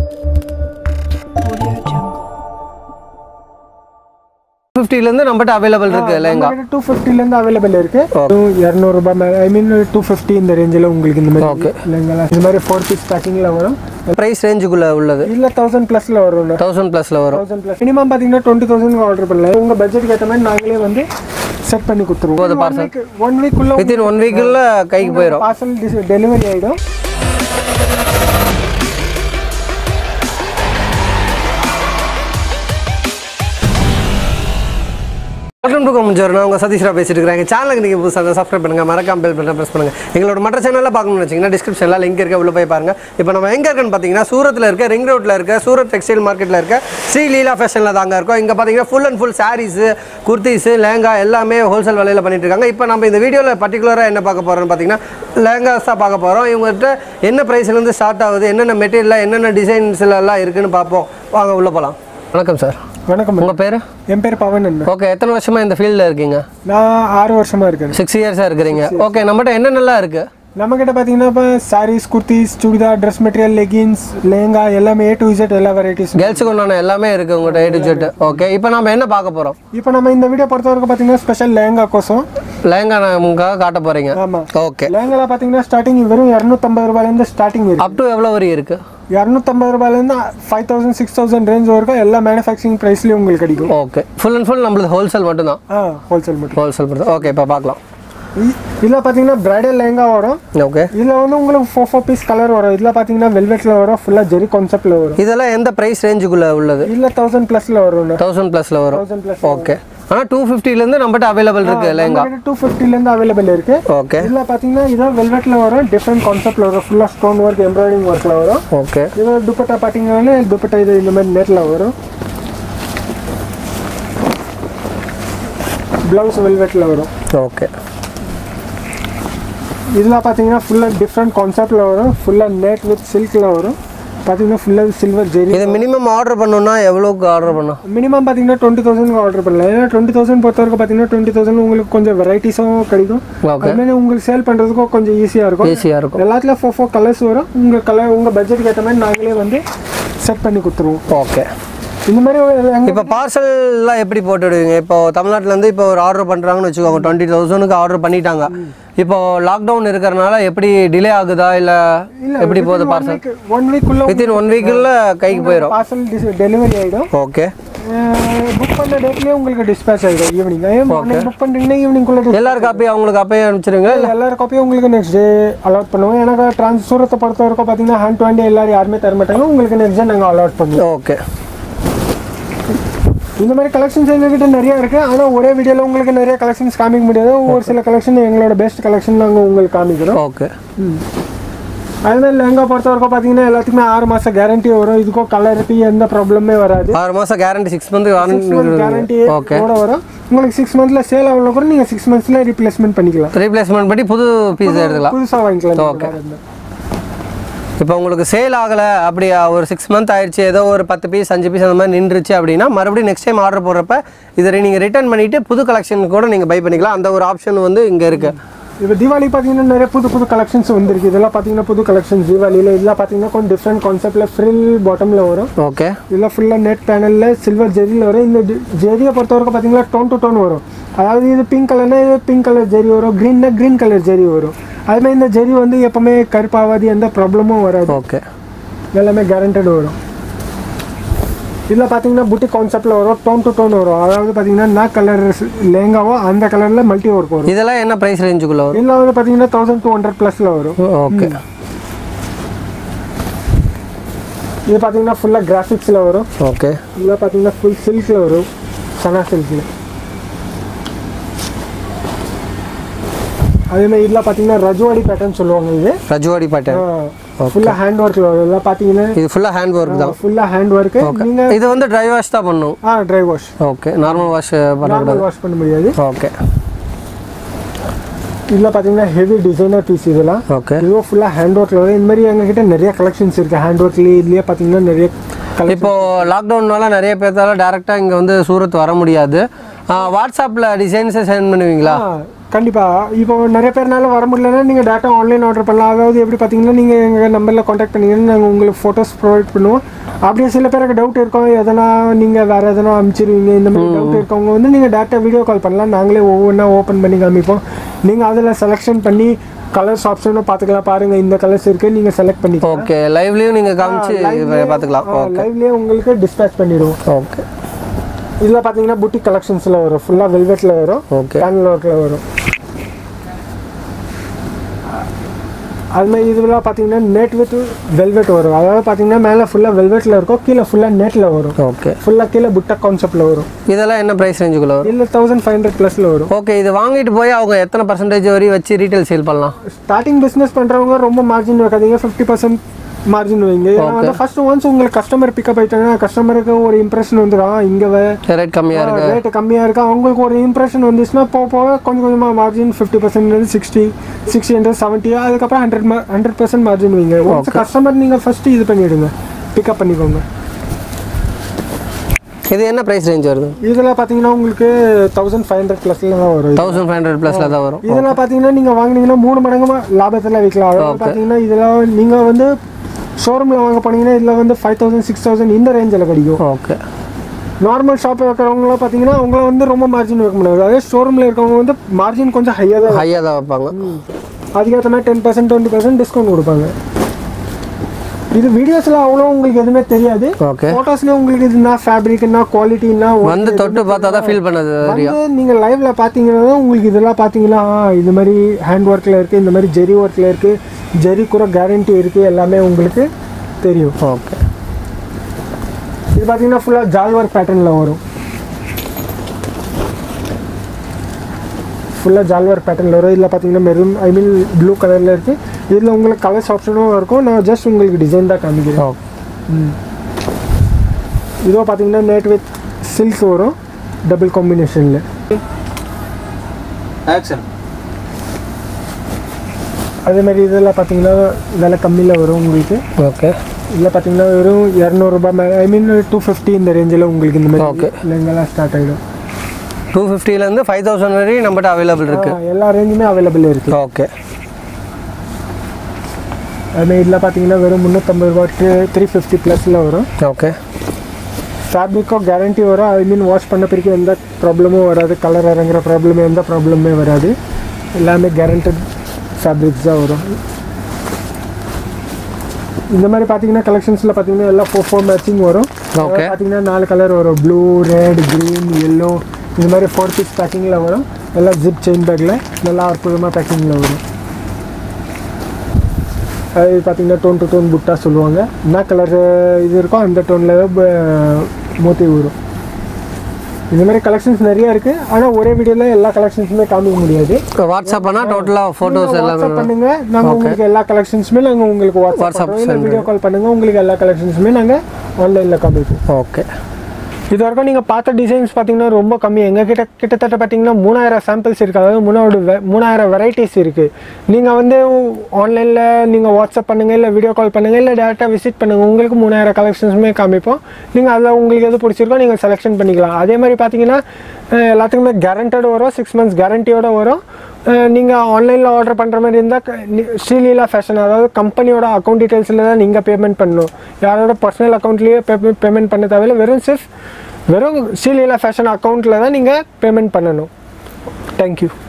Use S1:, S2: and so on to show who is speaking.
S1: ஃபிஃப்டிலேருந்து நம்மகிட்ட அவைலபிள் இருக்கு லெஹங்கா
S2: டூ ஃபிஃப்டிலேருந்து அவைலபிள் இருக்கு இரநூறுபா ஐ மீன் டூ ஃபிஃப்டி இந்த ரேஞ்சில் உங்களுக்கு இந்த மாதிரி
S1: Okay.
S2: இல்லைங்களா இந்த மாதிரி ஃபோர் பீஸ் பேக்கிங்கில் வரும்
S1: ப்ரைஸ் ரேஞ்சுக்குள்ளே உள்ளது
S2: இல்லை தௌசண்ட் ப்ளஸில் வரும்
S1: தௌசண்ட் ப்ளஸில் வரும்
S2: தௌசண்ட் ப்ளஸ் மினிமம் பார்த்தீங்கன்னா டுவெண்ட்டி தௌசண்ட் ஆர்டர் பண்ணலாம் உங்கள் பட்ஜெட்டுக்கு ஏற்ற மாதிரி நாங்களே வந்து செட் பண்ணி கொடுத்துருவோம் ஒன் வீக் ஒன் வீக்குள்ள
S1: வித்தின் ஒன் வீக்குள்ள கைக்கு போயிடும்
S2: பார்சல் டெலிவரி ஆகிடும்
S1: வெல்கம் டு கம்ஜர் நான் உங்கள் சதீஷ்ரா பேசிட்டு இருக்கிறேன் எங்கள் சேனலுக்கு நீங்கள் புதுசாக சப்ஸ்கிரைப் பண்ணுங்கள் மறக்காம பெல் பட்டன் ப்ரெஸ் பண்ணுங்கள் எங்களோட மற்ற சேனலில் பார்க்கணும்னு வச்சிங்கன்னா டிஸ்கிரிப்ஷனில் லிங்க் இருக்க உள்ள போய் பாருங்கள் இப்போ நம்ம எங்கே இருக்குன்னு பார்த்தீங்கன்னா சூரத்தில் இருக்க ரிங் ரோட்டில் இருக்க சூரத் டெக்ஸ்டைல் மார்க்கெட்டில் இருக்க ஸ்ரீ லீலா ஃபேஷனில் தாங்க இருக்கோம் இங்கே பார்த்தீங்கன்னா full and full saris kurtis lehenga எல்லாமே ஹோல்சேல் விலையில் பண்ணிட்டு இருக்காங்க இப்போ நம்ம இந்த வீடியோவில் பர்டிகுலராக என்ன பார்க்க போகிறோம்னு பார்த்தீங்கன்னா லேங்காஸ் தான் பார்க்க போகிறோம் இவங்ககிட்ட என்ன ப்ரைஸ்லேருந்து ஸ்டார்ட் ஆகுது என்னென்ன மெட்டீரியலில் என்னென்ன டிசைன்ஸ்ல எல்லாம் இருக்குன்னு பார்ப்போம் வாங்க உள்ளே போகலாம் வணக்கம் சார்
S2: வணக்கம்
S1: உங்கள் பேர்
S2: என் பேர் பவன் அண்ணா
S1: ஓகே எத்தனை வருஷமாக இந்த ஃபீல்டில் இருக்கீங்க
S2: நான் ஆறு வருஷமா இருக்கேன்
S1: சிக்ஸ் இயர்ஸாக இருக்கிறீங்க ஓகே நம்மகிட்ட என்னென்னலாம் இருக்குது
S2: நம்ம கிட்ட பார்த்தீங்கன்னா இப்போ saris kurtis churidar dress material leggings lehenga எல்லாமே ஏ டு இசட் எல்லா வெரைட்டிஸ்
S1: கேர்ள்ஸுக்கு உண்டான எல்லாமே இருக்குது உங்கள்கிட்ட ஏ டு ஜெட் ஓகே இப்போ நம்ம என்ன பார்க்க போகிறோம்
S2: இப்போ நம்ம இந்த வீடியோ பொறுத்த வரைக்கும் பார்த்தீங்கன்னா ஸ்பெஷல் லெஹங்கா கோசம்
S1: லெஹங்கா நமக்காக காட்ட போகிறீங்க
S2: ஆமாம்
S1: ஓகே
S2: லெஹங்கா பார்த்தீங்கன்னா ஸ்டார்டிங் வெறும் இரநூத்தம்பது ரூபாயிலேருந்து ஸ்டார்டிங் இருக்கு
S1: அப் டு எவ்வளோ வரி இருக்குது
S2: இரநூத்தம்பது ரூபாயிலேருந்து five thousand six thousand range வரைக்கும் எல்லா மேனுஃபேக்சரிங் ப்ரைஸ்லேயும் உங்களுக்கு கிடைக்கும்
S1: ஓகே ஃபுல் அண்ட் ஃபுல் நம்மளுக்கு ஹோல்சேல் மட்டும்தான்
S2: ஆ ஹோல்சேல் மட்டும்
S1: ஹோல்சேல் மட்டும் ஓகே இப்போ பார்க்கலாம்
S2: இதில் பார்த்தீங்கன்னா பிரைடல் லெஹங்கா வரும்
S1: ஓகே
S2: இதில் வந்து உங்களுக்கு ஃபோர் ஃபோர் பீஸ் கலர் வரும் இதில் பார்த்தீங்கன்னா வெல்வெட்டில் வரும் ஃபுல்லாக ஜெரி கான்செப்டில் வரும்
S1: இதெல்லாம் எந்த ப்ரைஸ் ரேஞ்சுக்குள்ளே உள்ளது
S2: இதில் தௌசண்ட் ப்ளஸில் வரும்
S1: தௌசண்ட் ப்ளஸில் வரும்
S2: தௌசண்ட் ப்ளஸ்
S1: ஓகே ஆனால் டூ ஃபிஃப்டிலேருந்து நம்மகிட்ட அவைலபிள் இருக்குது லெஹங்கா
S2: டூ ஃபிஃப்டிலேருந்து அவைலபிள் இருக்கு
S1: ஓகே
S2: இதில் பார்த்தீங்கன்னா இதான் வெல்வெட்டில் வரும் டிஃப்ரெண்ட் கான்செப்டில் வரும் ஃபுல்லாக ஸ்டோன் ஒர்க் எம்ப்ராய்டிங் ஒர்க்கில் வரும்
S1: ஓகே
S2: இது துப்பட்டா பார்த்தீங்கன்னா துப்பட்டா இது இந்த மாதிரி நேரில் வரும் ப்ளவுஸ் வெல்வெட்டில் வரும்
S1: ஓகே
S2: இதில் பார்த்தீங்கன்னா ஃபுல்லாக டிஃப்ரெண்ட் கான்செப்டில் வரும் ஃபுல்லாக நெட் வித் சில்கில் வரும் பார்த்தீங்கன்னா ஃபுல்லாக சில்வர் ஜெரி
S1: இது மினிமம் ஆர்டர் பண்ணணும்னா எவ்வளோக்கு ஆர்டர் பண்ணோம்
S2: மினிமம் பார்த்தீங்கன்னா டுவெண்ட்டி தௌசண்ட் ஆர்டர் பண்ணலாம் ஏன்னா டுவெண்ட்டி தௌசண்ட் பொறுத்த வரைக்கும் பார்த்தீங்கன்னா டுவெண்ட்டி தௌசண்ட் உங்களுக்கு கொஞ்சம் வெரைட்டிஸும் கிடைக்கும்
S1: ஓகே
S2: அதுமாதிரி உங்களுக்கு சேல் பண்ணுறதுக்கும் கொஞ்சம் ஈஸியாக இருக்கும்
S1: ஈஸியாக இருக்கும்
S2: எல்லாத்துலேயும் ஃபோர் ஃபோர் கலர்ஸ் வரும் உங்கள் கலர் உங்கள் பட்ஜெட்டுக்கு ஏற்ற மாதிரி நாங்களே வந்து செட் பண்ணி கொடுத்துருவோம்
S1: ஓகே
S2: இந்த மாதிரி எங்க
S1: இப்போ பார்சல்லாம் எப்படி போட்டுடுவீங்க இப்போ தமிழ்நாட்டிலேருந்து இப்போ ஒரு ஆர்டர் பண்ணுறாங்கன்னு வச்சுக்கோங்க டுவெண்ட்டி தௌசண்ட்க்கு ஆர்டர் பண்ணிட்டாங்க இப்போ லாக்டவுன் இருக்கிறனால எப்படி டிலே ஆகுதா இல்லை எப்படி போகுது பார்சல்
S2: ஒன் வீக்குள்ள
S1: வித்தின் ஒன் வீக்குள்ள கைக்கு போயிடும்
S2: பார்சல் டெலிவரி ஆகிடும்
S1: ஓகே
S2: புக் பண்ண டேட்லேயே உங்களுக்கு டிஸ்பேச் ஆகிடும் ஈவினிங் மார்னிங் புக் பண்ணிட்டீங்கன்னா ஈவினிங்குள்ளே
S1: எல்லாரும் காப்பி அவங்களுக்கு அப்பயே அனுப்பிச்சிருங்க
S2: எல்லாரும் காப்பியும் உங்களுக்கு நெக்ஸ்ட் டே அலாட் பண்ணுவோம் ஏன்னா ட்ரான்ஸ் சூரத்தை பொறுத்த வரைக்கும் பார்த்தீங்கன்னா ஹேண்ட் டு ஹேண்ட் எல்லாரும் யாருமே தர மாட்டாங்க உங்களுக்கு நெக்ஸ்ட் டே நாங்கள் அலாட் பண்ணுவோம்
S1: ஓகே
S2: இந்த மாதிரி கலெக்ஷன்ஸ் எங்ககிட்ட நிறைய இருக்கு ஆனால் ஒரே வீடியோவில் உங்களுக்கு நிறைய கலெக்ஷன்ஸ் காமிக்க முடியாது ஒரு சில கலெக்ஷன் எங்களோட பெஸ்ட் கலெக்ஷன் நாங்கள் உங்களுக்கு காமிக்கிறோம்
S1: ஓகே
S2: அதுமாதிரி லெஹங்கா பொறுத்த வரைக்கும் பார்த்தீங்கன்னா எல்லாத்துக்குமே ஆறு மாதம் கேரண்டி வரும் இதுக்கும் கலருக்கு எந்த ப்ராப்ளமே வராது
S1: ஆறு மாதம் guarantee six month
S2: guarantee
S1: okay
S2: கூட வரும் உங்களுக்கு சிக்ஸ் மந்த்ல சேல் ஆகல கூட நீங்கள் சிக்ஸ் மந்த்ஸ்ல ரீப்ளேஸ்மெண்ட் பண்ணிக்கலாம்
S1: ரீப்ளேஸ்மெண்ட் பண்ணி புது பீஸ் எடுத்துக்கலாம்
S2: புதுசாக வாங்கிக்கலாம்
S1: Okay. இப்போ உங்களுக்கு சேல் ஆகலை அப்படி ஒரு சிக்ஸ் மந்த் ஆயிடுச்சு ஏதோ ஒரு பத்து பீஸ் அஞ்சு பீஸ் அந்த மாதிரி நின்றுச்சு அப்படின்னா மறுபடியும் நெக்ஸ்ட் டைம் ஆர்டர் போடுறப்ப இதை நீங்கள் ரிட்டர்ன் பண்ணிவிட்டு புது கலெக்ஷன் கூட நீங்கள் பை பண்ணிக்கலாம் அந்த ஒரு ஆப்ஷன் வந்து இங்கே இருக்குது
S2: இப்போ தீபாவளி பார்த்தீங்கன்னா நிறைய புது புது கலெக்ஷன்ஸ் வந்திருக்கு இதெல்லாம் பார்த்தீங்கன்னா புது கலெக்ஷன்ஸ் தீபாவளியில் இதெல்லாம் பார்த்தீங்கன்னா கொஞ்சம் டிஃப்ரெண்ட் கான்செப்டில் ஃப்ரில் பாட்டமில் வரும்
S1: ஓகே
S2: இதெல்லாம் ஃபுல்லாக நெட் பேனலில் சில்வர் ஜெரியில் வரும் இந்த ஜெரியை பொறுத்த வரைக்கும் பார்த்தீங்கன்னா டோன் டு டோன் வரும் அதாவது இது பிங்க் கலர்னா இது பிங்க் கலர் ஜெரி வரும் க்ரீன்னா க்ரீன் கலர் ஜெரி வரும் அதுமாதிரி இந்த ஜெரி வந்து எப்பவுமே கருப்பாகாது எந்த ப்ராப்ளமும் வராது
S1: ஓகே
S2: எல்லாமே கேரண்டட் வரும் இதில் பார்த்தீங்கன்னா புட்டி கான்செப்டில் வரும் டோன் டு டோன் வரும் அதாவது பார்த்தீங்கன்னா என்ன கலர் லேங்காவோ அந்த கலரில் மல்டி ஒர்க் வரும்
S1: இதெல்லாம் என்ன ப்ரைஸ் ரேஞ்சுக்குள்ளே வரும்
S2: இதில் வந்து பார்த்தீங்கன்னா தௌசண்ட் டூ ஹண்ட்ரட் ப்ளஸில் வரும்
S1: ஓகே
S2: இது பார்த்தீங்கன்னா ஃபுல்லாக கிராஃபிக்ஸில் வரும்
S1: ஓகே
S2: இதில் பார்த்தீங்கன்னா ஃபுல் சில்கில் வரும் சனா சில்கில் அதேமாதிரி இதில் பார்த்தீங்கன்னா ரஜ்வாடி பேட்டர்ன் சொல்லுவாங்க இது
S1: ரஜுவாடி பேட்டர்ன்
S2: ஃபுல்லாக ஹேண்ட் ஒர்க்கில் வரும் இதெல்லாம் பார்த்தீங்கன்னா
S1: இது ஃபுல்லாக ஹேண்ட் ஒர்க் தான்
S2: ஃபுல்லாக ஹேண்ட் ஒர்க்கு நீங்கள்
S1: இது வந்து ட்ரை வாஷ் தான் பண்ணும்
S2: ஆ dry wash
S1: okay normal wash பண்ணக்கூடாது
S2: நார்மல் வாஷ் பண்ண முடியாது
S1: ஓகே
S2: இதில் பார்த்தீங்கன்னா ஹெவி டிசைனர் பீஸ் இதெல்லாம்
S1: ஓகே
S2: இதுவும் ஃபுல்லாக ஹேண்ட் ஒர்க்கில் வரும் இந்த மாதிரி எங்ககிட்ட நிறைய கலெக்ஷன்ஸ் இருக்குது ஹேண்ட் ஒர்க்லேயே இதுலேயே பார்த்தீங்கன்னா நிறைய கலெக்ஷன்
S1: இப்போ லாக்டவுன்னால நிறைய பேர்த்தால டேரெக்டாக இங்கே வந்து சூரத் வர முடியாது வாட்ஸ்அப்பில் டிசைன்ஸை சென்ட் பண்ணுவீங்களா
S2: கண்டிப்பாக இப்போ நிறைய பேர்னால வர முடியலன்னா நீங்கள் டேட்டா ஆன்லைன் ஆர்டர் பண்ணலாம் அதாவது எப்படி பார்த்தீங்கன்னா நீங்கள் எங்கள் நம்பரில் காண்டாக்ட் பண்ணீங்கன்னா நாங்கள் உங்களுக்கு ஃபோட்டோஸ் ப்ரொவைட் பண்ணுவோம் அப்படியே சில பேருக்கு டவுட் இருக்கும் எதனா நீங்கள் வேறு எதனா அனுப்பிச்சிருவீங்க இந்த மாதிரி டவுட் இருக்கவங்க வந்து நீங்கள் டேட்டா வீடியோ கால் பண்ணலாம் நாங்களே ஒவ்வொன்றா ஓப்பன் பண்ணி காமிப்போம் நீங்கள் அதில் செலெக்ஷன் பண்ணி கலர்ஸ் ஆப்ஷனும் பார்த்துக்கலாம் பாருங்கள் இந்த கலர்ஸ் இருக்குது நீங்கள் செலக்ட் பண்ணிக்கலாம்
S1: ஓகே லைவ்லயும் நீங்க காமிச்சு பார்த்துக்கலாம் ஓகே
S2: லைவ்லேயே உங்களுக்கு டிஸ்பேச் பண்ணிடுவோம்
S1: ஓகே
S2: இதில் பார்த்தீங்கன்னா புட்டிக் கலெக்ஷன்ஸில் வரும் ஃபுல்லாக வெல்வெட்டில் வரும்
S1: ஓகே
S2: பேனல் ஒர்க்கில் வரும் அது மாதிரி இதுலாம் பார்த்தீங்கன்னா நெட் வித் வெல்வெட் வரும் அதாவது பார்த்தீங்கன்னா மேலே ஃபுல்லாக வெல்வெட்டில் இருக்கும் கீழே ஃபுல்லாக நெட்டில் வரும்
S1: ஓகே
S2: ஃபுல்லாக கீழே புட்டா கான்செப்டில் வரும்
S1: இதெல்லாம் என்ன ப்ரைஸ் ரேஞ்சுக்குள்ள வரும்
S2: இல்லை தௌசண்ட் ஃபைவ் ஹண்ட்ரட் ப்ளஸில் வரும்
S1: ஓகே இது வாங்கிட்டு போய் அவங்க எத்தனை பர்சன்டேஜ் வரையும் வச்சு ரீட்டைல் சேல் பண்ணலாம்
S2: ஸ்டார்டிங் பிஸ்னஸ் பண்ணுறவங்க ரொம்ப மார்ஜின் வைக்காதீங்க ஃபிஃப்டி பர்சன்ட் மார்ஜின் வைங்க ஏன்னா வந்து ஃபர்ஸ்ட் ஒன்ஸ் உங்களுக்கு கஸ்டமர் பிக்கப் ஆயிட்டாங்கன்னா கஸ்டமருக்கு ஒரு இம்ப்ரெஷன் வந்துடும் இங்கே
S1: ரேட் கம்மியா இருக்கு
S2: ரேட்டு கம்மியாக இருக்கா அவங்களுக்கு ஒரு இம்ப்ரெஷன் வந்துச்சுன்னா போக போக கொஞ்சம் கொஞ்சமாக margin fifty percent sixty sixty hundred seventy அதுக்கப்புறம் ஹண்ட்ரட் ஹண்ட்ரட் பர்சன்ட் மார்ஜின் வைங்க ஒன்ஸ் கஸ்டமர் நீங்கள் ஃபஸ்ட்டு இது பண்ணிவிடுங்க பிக்கப் பண்ணிக்கோங்க
S1: இது என்ன ப்ரைஸ் ரேஞ்ச் வருது
S2: இதில் பார்த்தீங்கன்னா உங்களுக்கு தௌசண்ட் ஃபைவ் ஹண்ட்ரட் ப்ளஸில் தான் வரும் இது.
S1: தௌசண்ட் ஃபைவ் ஹண்ட்ரட் ப்ளஸில் தான் வரும்
S2: இதில் பார்த்தீங்கன்னா நீங்கள் வாங்குனீங்கன்னா மூணு மடங்கு லாபத்தில் விற்கலாம் அதாவது பார்த்தீங்கன்னா இதில் நீங்கள் வந்து ஷோரூமில் வாங்க போனீங்கன்னா இதில் வந்து ஃபைவ் தௌசண்ட் சிக்ஸ் தௌசண்ட் இந்த ரேஞ்சில் கிடைக்கும்
S1: ஓகே
S2: நார்மல் ஷாப் வைக்கிறவங்களாம் பார்த்தீங்கன்னா அவங்கள வந்து ரொம்ப மார்ஜின் வைக்க முடியாது அதே ஷோரூமில் இருக்கவங்க வந்து மார்ஜின் கொஞ்சம் ஹையாக தான்
S1: ஹையாக தான் வைப்பாங்க
S2: அதுக்கேற்ற மாதிரி ten percent twenty percent discount கொடுப்பாங்க இது வீடியோஸில் அவ்வளோ உங்களுக்கு எதுவுமே தெரியாது
S1: ஓகே
S2: ஃபோட்டோஸ்லேயே உங்களுக்கு இது என்ன ஃபேப்ரிக் என்ன குவாலிட்டின்னா
S1: வந்து தொட்டு பார்த்தா தான் ஃபீல் பண்ணது தெரியும்
S2: வந்து நீங்கள் லைவ்ல பார்த்தீங்கன்னா தான் உங்களுக்கு இதெல்லாம் பார்த்தீங்கன்னா ஆ, இது மாதிரி ஹேண்ட் ஒர்க்கில் இருக்குது இந்த மாதிரி ஜெரி ஒர்க்கில் இருக்குது ஜெரி கூட கேரண்டி இருக்குது எல்லாமே உங்களுக்கு தெரியும்
S1: ஓகே
S2: இது பார்த்தீங்கன்னா ஃபுல்லாக ஜால் ஒர்க் பேட்டர்னில் வரும் ஃபுல்லாக ஜால் ஒர்க் பேட்டர்னில் வரும் இதில் பார்த்தீங்கன்னா மெரூன் ஐ மீன் ப்ளூ கலரில் இருக்குது இதில் உங்களுக்கு கலர்ஸ் ஆப்ஷனும் இருக்கும் நான் ஜஸ்ட் உங்களுக்கு டிசைன் தான் காமிக்கிறேன்
S1: ஓகே
S2: இதோ பார்த்தீங்கன்னா நேட் வித் சில்க் வரும் டபுள் காம்பினேஷனில்
S1: ஆக்ஷன்
S2: அதே மாதிரி இதெல்லாம் பார்த்தீங்கன்னா விலை கம்மியில் வரும் உங்களுக்கு
S1: ஓகே
S2: இதில் பார்த்தீங்கன்னா வெறும் இரநூறுபா மேலே ஐ மீன் டூ ஃபிஃப்டி இந்த ரேஞ்சில் உங்களுக்கு இந்த மாதிரி
S1: Okay.
S2: லெங்கெல்லாம் ஸ்டார்ட் ஆகிடும்
S1: டூ ஃபிஃப்டிலேருந்து ஃபைவ் தௌசண்ட் வரையும் நம்மகிட்ட அவைலபிள் இருக்கு
S2: எல்லா ரேஞ்சுமே அவைலபிள் இருக்குது
S1: ஓகே
S2: அதுமாதிரி இதில் பார்த்தீங்கன்னா வெறும் முந்நூற்றம்பது ரூபாய்க்கு த்ரீ ஃபிஃப்டி ப்ளஸில் வரும்
S1: ஓகே
S2: ஃபேப்ரிக்கும் கேரண்டி வரும் ஐ மீன் வாஷ் பண்ண பிறகு எந்த ப்ராப்ளமும் வராது கலர் இறங்குற ப்ராப்ளம் எந்த ப்ராப்ளமே வராது எல்லாமே கேரண்டட் ஃபேப்ரிக்ஸ் தான் வரும் இந்த மாதிரி பார்த்தீங்கன்னா கலெக்ஷன்ஸில் பார்த்தீங்கன்னா எல்லாம் ஃபோர் ஃபோர் மேட்சிங் வரும்
S1: Okay.
S2: பார்த்தீங்கன்னா நாலு கலர் வரும் ப்ளூ ரெட் க்ரீன் எல்லோ இந்த மாதிரி ஃபோர் பீஸ் பேக்கிங்கில் வரும் எல்லாம் ஜிப் செயின் பேக்கில் நல்லா அற்புதமாக பேக்கிங்கில் வரும் அது பார்த்தீங்கன்னா டோன் டு டோன் புட்டா சொல்லுவாங்க என்ன கலர் இது இருக்கோ அந்த டோனில் மோத்தி வரும் இந்த மாதிரி கலெக்ஷன்ஸ் நிறைய இருக்குது ஆனால் ஒரே வீடியோவில் எல்லா கலெக்ஷன்ஸுமே காமிக்க முடியாது
S1: வாட்ஸ்அப் பண்ணால் டோட்டலாக ஃபோட்டோஸ்
S2: நீங்க
S1: எல்லாமே
S2: வாட்ஸ்அப் பண்ணுங்க நாங்கள் உங்களுக்கு எல்லா கலெக்ஷன்ஸுமே நாங்கள் உங்களுக்கு
S1: WhatsApp
S2: வாட்ஸ்அப் பண்ணுறோம் இல்லை
S1: send
S2: வீடியோ கால் பண்ணுங்கள் உங்களுக்கு எல்லா கலெக்ஷன்ஸுமே நாங்கள் ஆன்லைனில் காமிப்போம்
S1: ஓகே
S2: இது வரைக்கும் நீங்கள் பார்த்த டிசைன்ஸ் பார்த்தீங்கன்னா ரொம்ப கம்மி எங்கள் கிட்ட கிட்டத்தட்ட பார்த்தீங்கன்னா மூணாயிரம் சாம்பிள்ஸ் இருக்குது அதாவது மூணாவது வெ- மூணாயிரம் வெரைட்டிஸ் இருக்குது நீங்கள் வந்து ஆன்லைனில் நீங்கள் வாட்ஸ்அப் பண்ணுங்கள் இல்லை வீடியோ கால் பண்ணுங்கள் இல்லை டேரெக்டாக விசிட் பண்ணுங்கள் உங்களுக்கு மூணாயிரம் கலெக்ஷன்ஸுமே காமிப்போம் நீங்கள் அதில் உங்களுக்கு எது பிடிச்சிருக்கோ நீங்கள் செலெக்ஷன் பண்ணிக்கலாம் அதே மாதிரி பார்த்தீங்கன்னா அஹ், எல்லாத்துக்குமே கேரண்டட் வரும் சிக்ஸ் மந்த்ஸ் கேரண்டியோட வரும் நீங்கள் ஆன்லைனில் ஆர்டர் பண்ணுற மாதிரி இருந்தால் ஸ்ரீலீலா ஃபேஷன் அதாவது கம்பெனியோட அக்கௌண்ட் டீட்டெயில்ஸில் தான் நீங்கள் பேமெண்ட் பண்ணணும் யாரோட பர்சனல் அக்கௌண்ட்லேயே பேமெண்ட் பண்ண தேவையில்ல வெறும் சிர்ஃப் வெறும் ஸ்ரீலீலா ஃபேஷன் அக்கௌண்ட்டில் தான் நீங்கள் பேமெண்ட் பண்ணணும் தேங்க்யூ